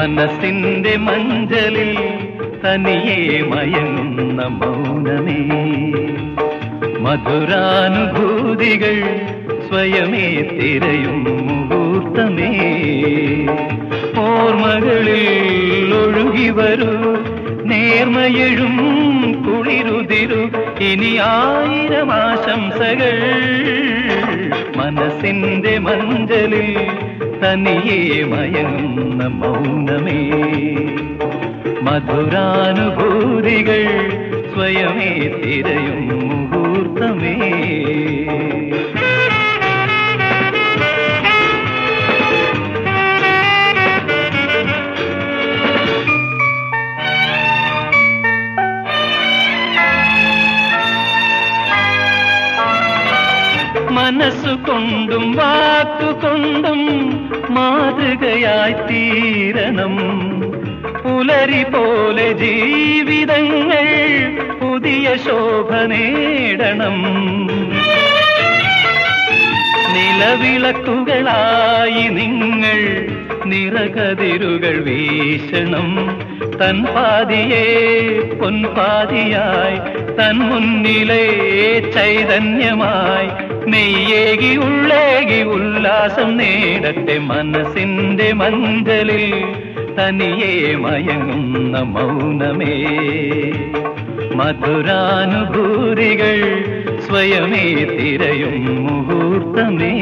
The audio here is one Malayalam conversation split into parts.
മനസ്സിന്റെ മഞ്ചലിൽ തനിയെ മയങ്ങുന്ന മൗനമേ മധുരാനുഭൂതികൾ സ്വയമേ തിരയും മുഹൂർത്തമേ ഓർമ്മകളിൽ ഒഴുകി വരൂ നേർമയഴും കുളിരുതിരു ഇനി ആയിരം ആശംസകൾ മനസ്സിന്റെ മഞ്ചലിൽ തനിയെ മയങ്ങുന്ന മൗനമേ മധുരാനുഭൂതികൾ സ്വയമേ തിരയും മുഹൂർത്തമേ മനസ്സുകൊണ്ടും വാക്കുകൊണ്ടും മാതൃകയായി തീരണം പുലരി പോലെ ജീവിതങ്ങൾ പുതിയ ശോഭ നേടണം നിലവിളക്കുകളായി നിങ്ങൾ നിറകതിരുകൾ വീശണം തൻ പാതിയെ പൊൻപാതിയായി തൻ മുന്നിലെ ചൈതന്യമായി നെയ്യേകി ഉള്ളേകി ഉല്ലാസം നേടട്ടെ മനസ്സിന്റെ മഞ്ചലിൽ തനിയെ മയങ്ങുന്ന മൗനമേ മധുരാനുഭൂതികൾ സ്വയമേ തിരയും മുഹൂർത്തമേ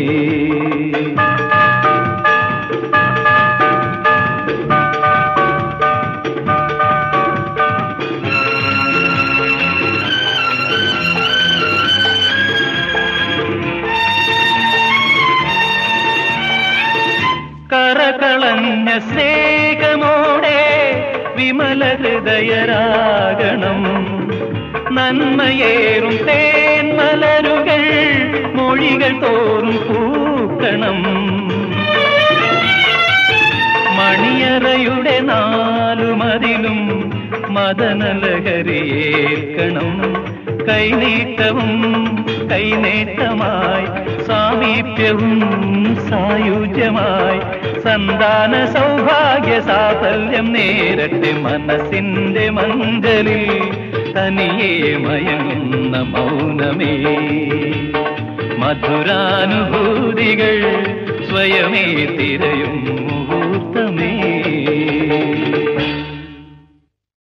കറകളഞ്ഞ സ്നേഹമോടെ വിമല ഹൃദയരാഗണം നന്മയേറും തേന്മലരുകൾ മൊഴികൾ തോറും പൂക്കണം മണിയറയുടെ നാലുമതിലും മദനലഹരിയേൽക്കണം കൈനീട്ടവും കൈനേട്ടമായി സാമീപ്യവും സായുജ്യമായി സന്താന സൗഭാഗ്യ സാഫല്യം നേരട്ടെ മനസ്സിന്റെ മഞ്ചലിൽ തനിയെ മയങ്ങുന്ന മൗനമേ മധുരാനുഭൂതികൾ സ്വയമേ തിരയും മുഹൂർത്തമേ